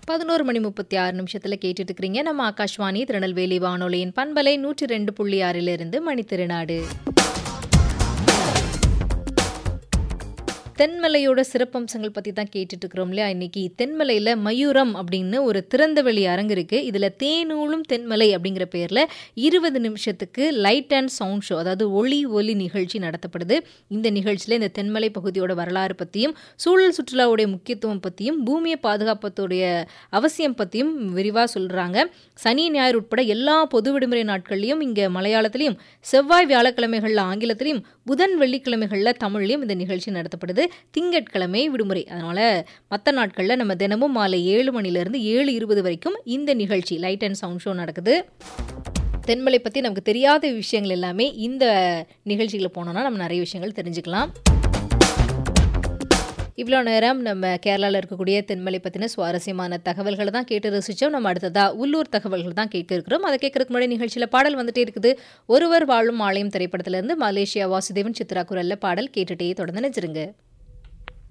பதினோரு மணி முப்பத்தி ஆறு நிமிஷத்தில் கேட்டுட்டு இருக்கிறீங்க நம்ம ஆகாஷ்வாணி திருநெல்வேலி வானொலியின் பண்பலை நூற்றி ரெண்டு புள்ளி ஆறிலிருந்து மணித்திருநாடு தென்மலையோட சிறப்பம்சங்கள் பற்றி தான் கேட்டுட்டு இருக்கிறோம் இல்லையா இன்னைக்கு தென்மலையில் மயூரம் அப்படின்னு ஒரு திறந்தவெளி அரங்கு இருக்குது இதில் தேனூலும் தென்மலை அப்படிங்கிற பேரில் இருபது நிமிஷத்துக்கு லைட் அண்ட் சவுண்ட் ஷோ அதாவது ஒளி ஒலி நிகழ்ச்சி நடத்தப்படுது இந்த நிகழ்ச்சியில் இந்த தென்மலை பகுதியோட வரலாறு பற்றியும் சூழல் சுற்றுலாவுடைய முக்கியத்துவம் பற்றியும் பூமியை பாதுகாப்பத்துடைய அவசியம் பற்றியும் விரிவாக சொல்கிறாங்க சனி ஞாயிறு உட்பட எல்லா பொது விடுமுறை நாட்கள்லையும் இங்கே மலையாளத்திலையும் செவ்வாய் வியாழக்கிழமைகளில் ஆங்கிலத்திலையும் புதன் வெள்ளிக்கிழமைகளில் தமிழ்லையும் இந்த நிகழ்ச்சி நடத்தப்படுது திங்கட்கிழமை விடுமுறை அதனால் மற்ற நாட்களில் நம்ம தினமும் மாலை ஏழு மணிலேருந்து ஏழு இருபது வரைக்கும் இந்த நிகழ்ச்சி லைட் அண்ட் சவுண்ட் ஷோ நடக்குது தென்மலை பற்றி நமக்கு தெரியாத விஷயங்கள் எல்லாமே இந்த நிகழ்ச்சியில் போனோம்னா நம்ம நிறைய விஷயங்கள் தெரிஞ்சுக்கலாம் இவ்வளோ நேரம் நம்ம கேரளாவில் இருக்கக்கூடிய தென்மலை பற்றின சுவாரஸ்யமான தகவல்களை தான் கேட்டு ரசித்தோம் நம்ம அடுத்ததாக உள்ளூர் தகவல்கள் தான் கேட்க இருக்கிறோம் அதை கேட்கறதுக்கு முன்னாடி நிகழ்ச்சியில் பாடல் வந்துட்டே இருக்குது ஒருவர் வாழும் ஆலயம் திரைப்படத்திலிருந்து மலேசியா வாசுதேவன் சித்ரா குரலில் பாடல் கேட்டுட்டே தொடர்ந்து நினைச்சிருங்க